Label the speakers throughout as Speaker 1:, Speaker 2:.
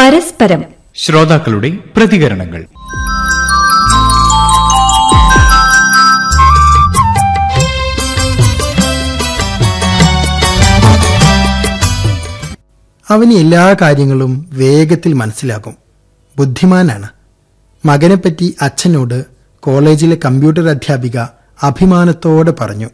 Speaker 1: പരസ്പരം
Speaker 2: ശ്രോതാക്കളുടെ പ്രതികരണങ്ങൾ
Speaker 3: അവന് എല്ലാ കാര്യങ്ങളും വേഗത്തിൽ മനസ്സിലാകും ബുദ്ധിമാനാണ് മകനെപ്പറ്റി അച്ഛനോട് കോളേജിലെ കമ്പ്യൂട്ടർ അധ്യാപിക അഭിമാനത്തോടെ പറഞ്ഞു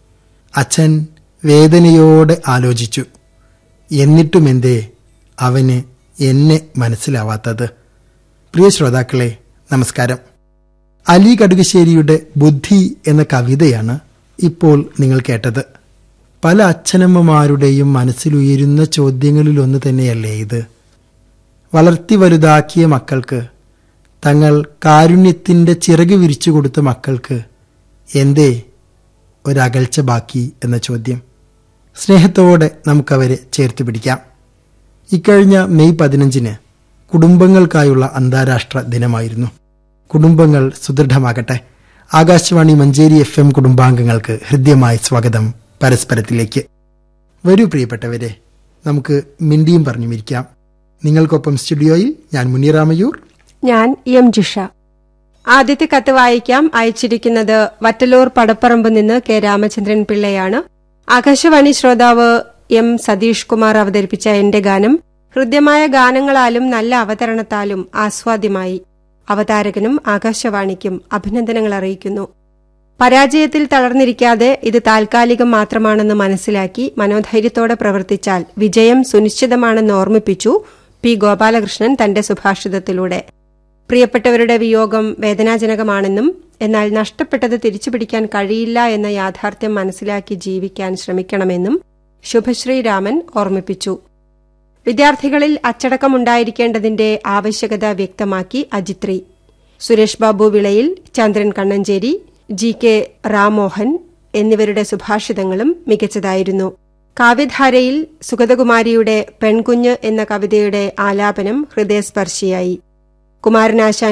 Speaker 3: അച്ഛൻ വേദനയോടെ ആലോചിച്ചു എന്നിട്ടുമെന്തേ അവന് എന്നെ മനസ്സിലാവാത്തത് പ്രിയ ശ്രോതാക്കളെ നമസ്കാരം അലി കടുകശ്ശേരിയുടെ ബുദ്ധി എന്ന കവിതയാണ് ഇപ്പോൾ നിങ്ങൾ കേട്ടത് പല അച്ഛനമ്മമാരുടെയും മനസ്സിലുയരുന്ന ചോദ്യങ്ങളിലൊന്ന് തന്നെയല്ലേ ഇത് വളർത്തി വലുതാക്കിയ മക്കൾക്ക് തങ്ങൾ കാരുണ്യത്തിന്റെ ചിറക് വിരിച്ചു കൊടുത്ത മക്കൾക്ക് എന്തേ ഒരകൽച്ച ബാക്കി എന്ന ചോദ്യം സ്നേഹത്തോടെ നമുക്കവരെ ചേർത്ത് പിടിക്കാം ഇക്കഴിഞ്ഞ മെയ് പതിനഞ്ചിന് കുടുംബങ്ങൾക്കായുള്ള അന്താരാഷ്ട്ര ദിനമായിരുന്നു കുടുംബങ്ങൾ സുദൃഢമാകട്ടെ ആകാശവാണി മഞ്ചേരി എഫ് എം കുടുംബാംഗങ്ങൾക്ക് ഹൃദ്യമായ സ്വാഗതം പരസ്പരത്തിലേക്ക് വരൂ പ്രിയപ്പെട്ടവരെ നമുക്ക് മിണ്ടിയും പറഞ്ഞുമിരിക്കാം നിങ്ങൾക്കൊപ്പം സ്റ്റുഡിയോയിൽ ഞാൻ മുനിറാമയൂർ
Speaker 4: ഞാൻ എം ജിഷ ആദ്യത്തെ കത്ത് വായിക്കാം അയച്ചിരിക്കുന്നത് വറ്റലൂർ പടപ്പറമ്പ് നിന്ന് കെ രാമചന്ദ്രൻ പിള്ളയാണ് ആകാശവാണി ശ്രോതാവ് എം സതീഷ് കുമാർ അവതരിപ്പിച്ച എന്റെ ഗാനം ഹൃദ്യമായ ഗാനങ്ങളാലും നല്ല അവതരണത്താലും ആസ്വാദ്യമായി അവതാരകനും ആകാശവാണിക്കും അഭിനന്ദനങ്ങൾ അറിയിക്കുന്നു പരാജയത്തിൽ തളർന്നിരിക്കാതെ ഇത് താൽക്കാലികം മാത്രമാണെന്ന് മനസ്സിലാക്കി മനോധൈര്യത്തോടെ പ്രവർത്തിച്ചാൽ വിജയം സുനിശ്ചിതമാണെന്ന് ഓർമ്മിപ്പിച്ചു പി ഗോപാലകൃഷ്ണൻ തന്റെ സുഭാഷിതത്തിലൂടെ പ്രിയപ്പെട്ടവരുടെ വിയോഗം വേദനാജനകമാണെന്നും എന്നാൽ നഷ്ടപ്പെട്ടത് തിരിച്ചുപിടിക്കാൻ കഴിയില്ല എന്ന യാഥാർത്ഥ്യം മനസ്സിലാക്കി ജീവിക്കാൻ ശ്രമിക്കണമെന്നും ശുഭശ്രീ രാമൻ ഓർമ്മിപ്പിച്ചു വിദ്യാർത്ഥികളിൽ അച്ചടക്കമുണ്ടായിരിക്കേണ്ടതിന്റെ ആവശ്യകത വ്യക്തമാക്കി അജിത്രി സുരേഷ് ബാബു വിളയിൽ ചന്ദ്രൻ കണ്ണഞ്ചേരി ജി കെ റാമോഹൻ എന്നിവരുടെ സുഭാഷിതങ്ങളും മികച്ചതായിരുന്നു കാവ്യധാരയിൽ സുഗതകുമാരിയുടെ പെൺകുഞ്ഞ് എന്ന കവിതയുടെ ആലാപനം ഹൃദയസ്പർശിയായി കുമാരനാശാൻ